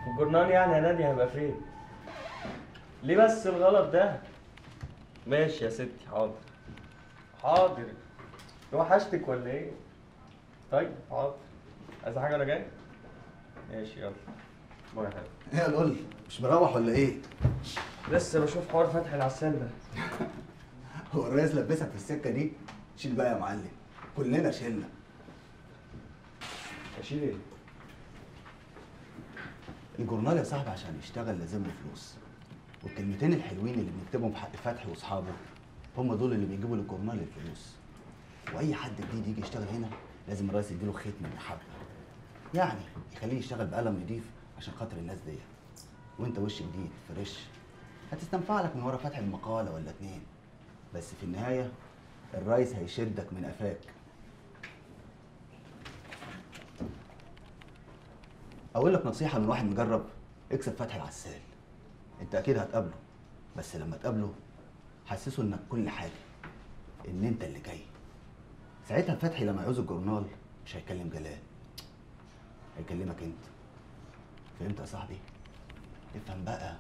الجرنان يعني يا نادي هيبقى فين ليه بس الغلط ده ماشي يا ستي حاضر حاضر وحشتك ولا ايه طيب حاضر عايز حاجه انا جاي ماشي يلا باي يا حبيبي ايه يا لول مش مروح ولا ايه؟ لسه بشوف حوار فتحي العسال ده هو الرئيس لبسك في السكه دي؟ شيل بقى يا معلم كلنا شيلنا اشيل ايه الجورنال يا صاحبي عشان يشتغل لازم له فلوس والكلمتين الحلوين اللي بنكتبهم في حق فتحي واصحابه هم دول اللي بيجيبوا للجورنال الفلوس واي حد جديد يجي يشتغل هنا لازم الرئيس يديله خيط من محبه يعني يخليه يشتغل بقلم نضيف عشان خاطر الناس دي وانت وش جديد فريش هتستنفع لك من ورا فتح المقاله ولا اتنين بس في النهايه الرئيس هيشدك من قفاك اقول لك نصيحه من واحد مجرب اكسب فتحي العسال انت اكيد هتقابله بس لما تقابله حسسه انك كل حاجه ان انت اللي جاي ساعتها فتحي لما يعوز الجورنال مش هيكلم جلال هيكلمك انت فهمت يا صاحبي افهم بقى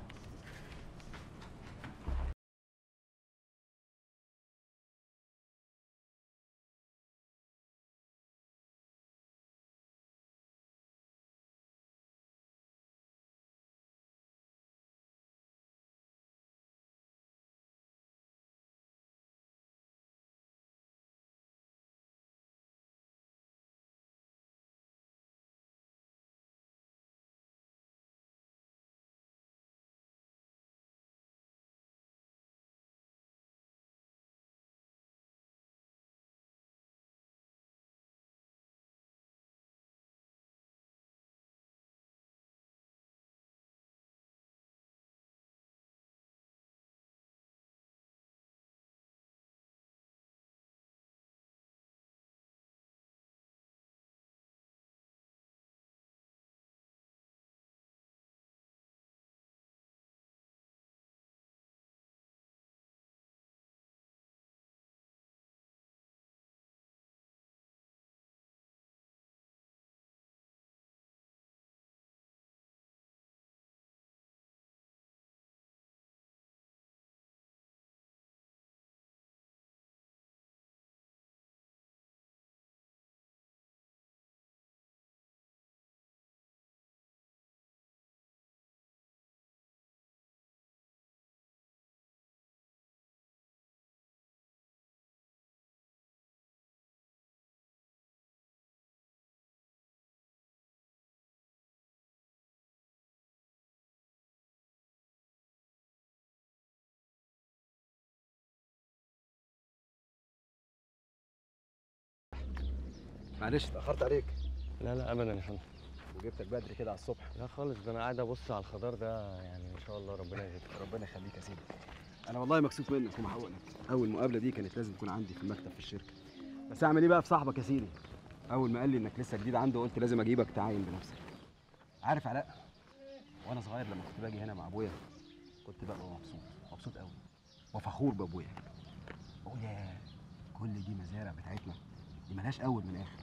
معلش اتاخرت عليك لا لا ابدا يا فندم وجبتك بدري كده على الصبح لا خالص ده انا قاعد ابص على الخضار ده يعني ان شاء الله ربنا يهديك ربنا يخليك يا سيدي انا والله مكسوف منك ومحقوق لك اول مقابله دي كانت لازم تكون عندي في المكتب في الشركه بس اعمل ايه بقى في صاحبك يا سيدي اول ما قال لي انك لسه جديد عنده قلت لازم اجيبك تعاين بنفسك عارف علاء وانا صغير لما كنت باجي هنا مع ابويا كنت ببقى مبسوط مبسوط قوي وفخور بابويا بقول يا كل دي مزارع بتاعتنا دي ملهاش اول من اخر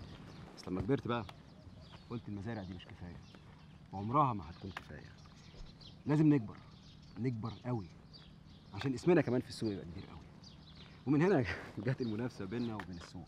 بس لما كبرت بقى قلت المزارع دي مش كفايه وعمرها ما هتكون كفايه لازم نكبر نكبر قوي عشان اسمنا كمان في السوق يبقى كبير قوي ومن هنا جت المنافسه بيننا وبين السوق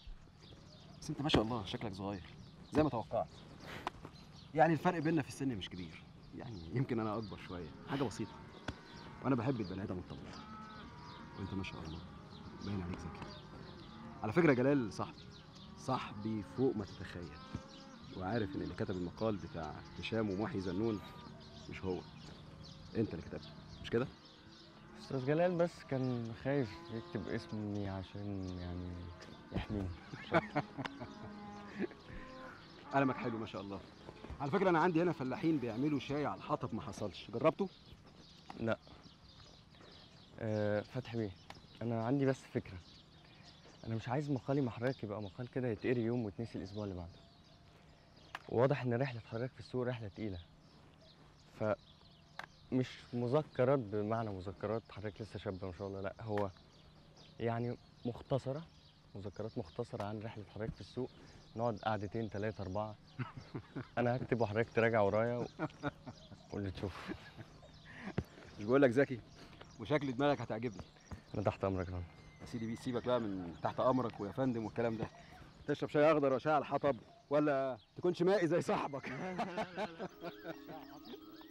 بس انت ما شاء الله شكلك صغير زي ما توقعت يعني الفرق بيننا في السن مش كبير يعني يمكن انا اكبر شويه حاجه بسيطه وانا بحب البني ادم الطبيعي وانت ما شاء الله باين عليك ذكي على فكره جلال صاحبي صاحبي فوق ما تتخيل وعارف ان اللي كتب المقال بتاع هشام ومحي زنون مش هو انت اللي كتبته مش كده استاذ جلال بس كان خايف يكتب اسمي عشان يعني يحميني قلمك حلو ما شاء الله على فكره انا عندي هنا فلاحين بيعملوا شاي على الحطب ما حصلش جربته لا أه فتحي بيه انا عندي بس فكره انا مش عايز مقالي مع حضرتك يبقى مقال كده يتقري يوم ويتنسي الاسبوع اللي بعده واضح ان رحله حضرتك في السوق رحله تقيله ف مش مذكرات بمعنى مذكرات حضرتك لسه شاب ما شاء الله لا هو يعني مختصره مذكرات مختصره عن رحله حضرتك في السوق نقعد قعدتين تلاتة أربعة أنا هكتب وحضرتك تراجع ورايا و... واللي تشوف مش بقول لك ذكي وشكل دماغك هتعجبني أنا تحت أمرك يا فندم. يا سيدي بيه سيبك بقى من تحت امرك ويا فندم والكلام ده تشرب شاي اخضر وشاي على الحطب ولا تكونش مائي زي صاحبك